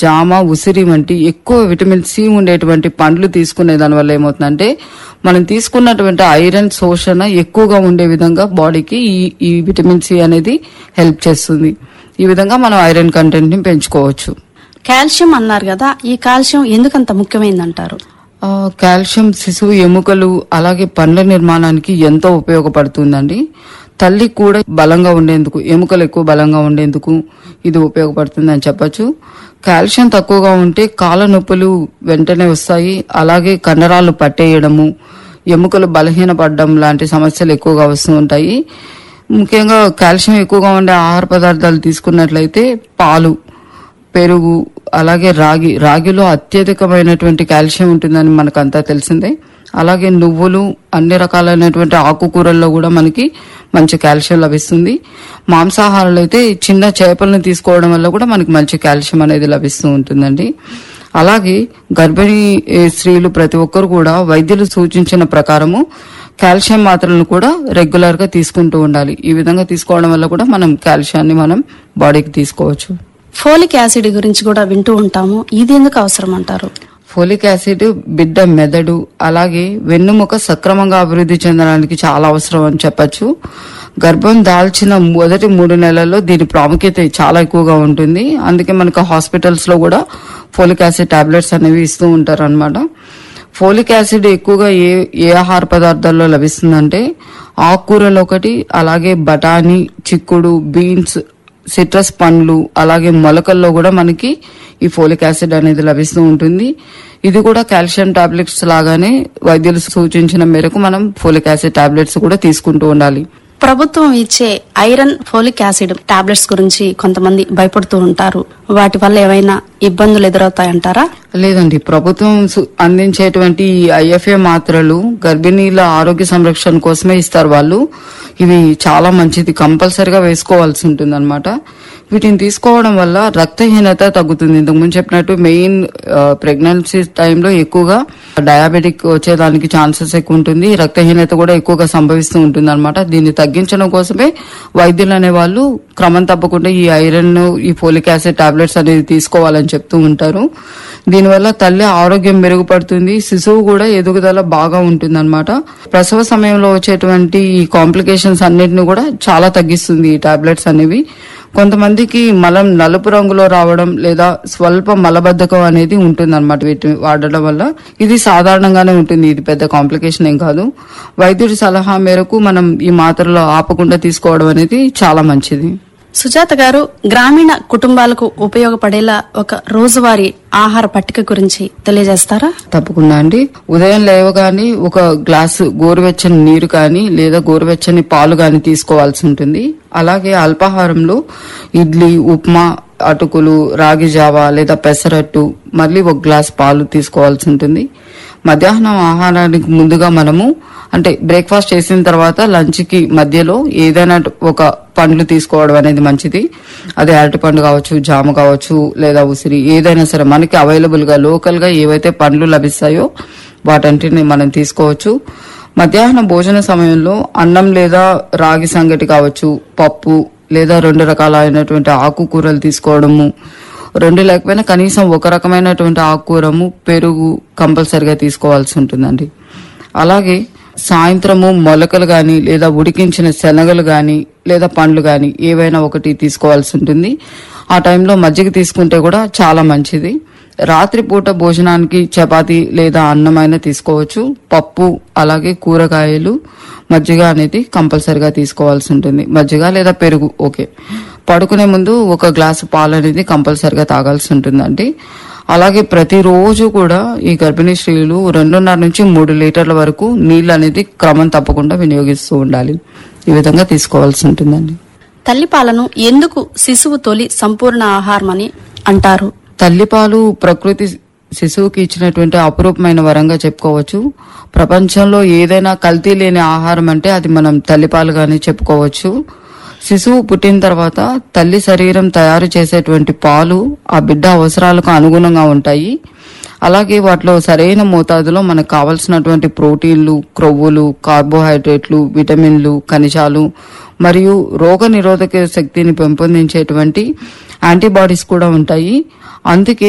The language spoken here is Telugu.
జామ ఉసిరి వంటి ఎక్కువ విటమిన్ సి ఉండేటువంటి పండ్లు తీసుకునే దాని వల్ల ఏమవుతుందంటే మనం తీసుకున్నటువంటి ఐరన్ శోషణ ఎక్కువగా ఉండే విధంగా బాడీకి ఈ ఈ విటమిన్ సి అనేది హెల్ప్ చేస్తుంది ఈ విధంగా మనం ఐరన్ కంటెంట్ ని పెంచుకోవచ్చు కాల్షియం అన్నారు కదా ఈ కాల్షియం ఎందుకంత ముఖ్యమైనదంటారు ఆ, కాల్షియం శిశువు ఎముకలు అలాగే పండ్ల నిర్మాణానికి ఎంతో ఉపయోగపడుతుందండి తల్లి కూడా బలంగా ఉండేందుకు ఎముకలు ఎక్కువ బలంగా ఉండేందుకు ఇది ఉపయోగపడుతుంది అని చెప్పొచ్చు కాల్షియం తక్కువగా ఉంటే కాళ్ళ నొప్పులు వెంటనే వస్తాయి అలాగే కండరాలు పట్టేయడము ఎముకలు బలహీనపడడం లాంటి సమస్యలు ఎక్కువగా వస్తూ ఉంటాయి ముఖ్యంగా కాల్షియం ఎక్కువగా ఉండే ఆహార పదార్థాలు తీసుకున్నట్లయితే పాలు పెరుగు అలాగే రాగి రాగిలో అత్యధికమైనటువంటి కాల్షియం ఉంటుందని మనకు అంతా తెలిసిందే అలాగే నువ్వులు అన్ని రకాలైనటువంటి ఆకుకూరల్లో కూడా మనకి మంచి కాల్షియం లభిస్తుంది మాంసాహారాలు అయితే చిన్న చేపలను తీసుకోవడం వల్ల కూడా మనకి మంచి కాల్షియం అనేది లభిస్తూ ఉంటుందండి అలాగే గర్భిణీ ఏ, స్త్రీలు ప్రతి ఒక్కరు కూడా వైద్యులు సూచించిన ప్రకారము కాల్షియం మాత్రలను కూడా రెగ్యులర్ గా తీసుకుంటూ ఉండాలి ఈ విధంగా తీసుకోవడం వల్ల కూడా మనం కాల్షియాన్ని మనం బాడీకి తీసుకోవచ్చు ఫోలిక్ యాసిడ్ గురించి కూడా వింటూ ఉంటాము ఇది ఎందుకు అవసరం అంటారు ఫోలిక్ యాసిడ్ బిడ్డ మెదడు అలాగే వెన్నుముక సక్రమంగా అభివృద్ధి చెందడానికి చాలా అవసరం అని చెప్పొచ్చు గర్భం దాల్చిన మొదటి మూడు నెలల్లో దీని ప్రాముఖ్యత చాలా ఎక్కువగా ఉంటుంది అందుకే మనకు హాస్పిటల్స్ లో కూడా ఫోలిక్ యాసిడ్ టాబ్లెట్స్ అనేవి ఇస్తూ ఉంటారు అనమాట ఫోలిక్ యాసిడ్ ఎక్కువగా ఏ ఏ ఆహార పదార్థాల్లో లభిస్తుందంటే ఆకుకూరలు ఒకటి అలాగే బఠానీ చిక్కుడు బీన్స్ సిట్రస్ పండ్లు అలాగే మొలకల్లో కూడా మనకి ఈ ఫోలిక్ యాసిడ్ అనేది లభిస్తూ ఉంటుంది ఇది కూడా కాల్షియం టాబ్లెట్స్ లాగానే వైద్యులు సూచించిన మేరకు మనం ఫోలిక్ యాసిడ్ టాబ్లెట్స్ కూడా తీసుకుంటూ ఉండాలి ప్రభుత్వం ఇచ్చే ఐరన్ ఫోలిక్ యాసిడ్ టాబ్లెట్స్ గురించి కొంతమంది భయపడుతూ ఉంటారు వాటి వల్ల ఏవైనా ఇబ్బందులు ఎదురవుతాయంటారా లేదండి ప్రభుత్వం సు- అందించేటువంటి ఈ ఐఎఫ్ఏ మాత్రలు గర్భిణీల ఆరోగ్య సంరక్షణ కోసమే ఇస్తారు వాళ్ళు ఇవి చాలా మంచిది కంపల్సరిగా వేసుకోవాల్సి ఉంటుంది వీటిని తీసుకోవడం వల్ల రక్తహీనత తగ్గుతుంది ఇంతకుముందు చెప్పినట్టు మెయిన్ ప్రెగ్నెన్సీ టైంలో ఎక్కువగా డయాబెటిక్ వచ్చేదానికి ఛాన్సెస్ ఎక్కువ ఉంటుంది రక్తహీనత కూడా ఎక్కువగా సంభవిస్తూ ఉంటుంది అనమాట దీన్ని తగ్గించడం కోసమే వైద్యులు అనే వాళ్ళు క్రమం తప్పకుండా ఈ ఐరన్ ఈ ఫోలిక్ యాసిడ్ టాబ్లెట్స్ అనేది తీసుకోవాలని చెప్తూ ఉంటారు దీనివల్ల తల్లి ఆరోగ్యం మెరుగుపడుతుంది శిశువు కూడా ఎదుగుదల బాగా ఉంటుందన్నమాట ప్రసవ సమయంలో వచ్చేటువంటి ఈ కాంప్లికేషన్స్ అన్నిటిని కూడా చాలా తగ్గిస్తుంది ఈ టాబ్లెట్స్ అనేవి కొంతమందికి మలం నలుపు రంగులో రావడం లేదా స్వల్ప మలబద్ధకం అనేది ఉంటుంది అనమాట వీటిని వాడడం వల్ల ఇది సాధారణంగానే ఉంటుంది ఇది పెద్ద కాంప్లికేషన్ ఏం కాదు వైద్యుడి సలహా మేరకు మనం ఈ మాత్రలు ఆపకుండా తీసుకోవడం అనేది చాలా మంచిది సుజాత గారు గ్రామీణ కుటుంబాలకు ఉపయోగపడేలా ఒక రోజువారీ ఆహార పట్టిక గురించి తెలియజేస్తారా తప్పకుండా అండి ఉదయం లేవగానే ఒక గ్లాసు గోరువెచ్చని నీరు కానీ లేదా గోరువెచ్చని పాలు కానీ తీసుకోవాల్సి ఉంటుంది అలాగే అల్పాహారంలో ఇడ్లీ ఉప్మా అటుకులు రాగి జావా లేదా పెసరట్టు మళ్ళీ ఒక గ్లాస్ పాలు తీసుకోవాల్సి ఉంటుంది మధ్యాహ్నం ఆహారానికి ముందుగా మనము అంటే బ్రేక్ఫాస్ట్ చేసిన తర్వాత లంచ్ కి మధ్యలో ఏదైనా ఒక పండ్లు తీసుకోవడం అనేది మంచిది అదే అరటిపండు కావచ్చు జామ కావచ్చు లేదా ఉసిరి ఏదైనా సరే మనకి అవైలబుల్ గా లోకల్ గా ఏవైతే పండ్లు లభిస్తాయో వాటంటిని మనం తీసుకోవచ్చు మధ్యాహ్న భోజన సమయంలో అన్నం లేదా రాగి సంగటి కావచ్చు పప్పు లేదా రెండు రకాలైనటువంటి ఆకుకూరలు తీసుకోవడము రెండు లేకపోయినా కనీసం ఒక రకమైనటువంటి ఆకుకూరము పెరుగు కంపల్సరిగా తీసుకోవాల్సి ఉంటుందండి అలాగే సాయంత్రము మొలకలు గాని లేదా ఉడికించిన శనగలు గాని లేదా పండ్లు గాని ఏవైనా ఒకటి తీసుకోవాల్సి ఉంటుంది ఆ టైంలో మజ్జిగ తీసుకుంటే కూడా చాలా మంచిది రాత్రిపూట భోజనానికి చపాతి లేదా అన్నమైన తీసుకోవచ్చు పప్పు అలాగే కూరగాయలు మజ్జిగ అనేది కంపల్సరిగా తీసుకోవాల్సి ఉంటుంది మజ్జిగ లేదా పెరుగు ఓకే పడుకునే ముందు ఒక గ్లాసు పాలు అనేది కంపల్సరిగా తాగాల్సి ఉంటుందండి అలాగే ప్రతిరోజు కూడా ఈ గర్భిణీ స్త్రీలు రెండున్నర నుంచి మూడు లీటర్ల వరకు నీళ్ళు అనేది క్రమం తప్పకుండా వినియోగిస్తూ ఉండాలి ఈ విధంగా తీసుకోవాల్సి ఉంటుందండి తల్లిపాలను ఎందుకు శిశువు తొలి సంపూర్ణ ఆహారం అని అంటారు తల్లిపాలు ప్రకృతి శిశువుకి ఇచ్చినటువంటి అపురూపమైన వరంగా చెప్పుకోవచ్చు ప్రపంచంలో ఏదైనా కల్తీ లేని ఆహారం అంటే అది మనం తల్లిపాలుగానే చెప్పుకోవచ్చు శిశువు పుట్టిన తర్వాత తల్లి శరీరం తయారు చేసేటువంటి పాలు ఆ బిడ్డ అవసరాలకు అనుగుణంగా ఉంటాయి అలాగే వాటిలో సరైన మోతాదులో మనకు కావలసినటువంటి ప్రోటీన్లు క్రొవ్వులు కార్బోహైడ్రేట్లు విటమిన్లు ఖనిజాలు మరియు రోగ నిరోధక శక్తిని పెంపొందించేటువంటి యాంటీబాడీస్ కూడా ఉంటాయి అందుకే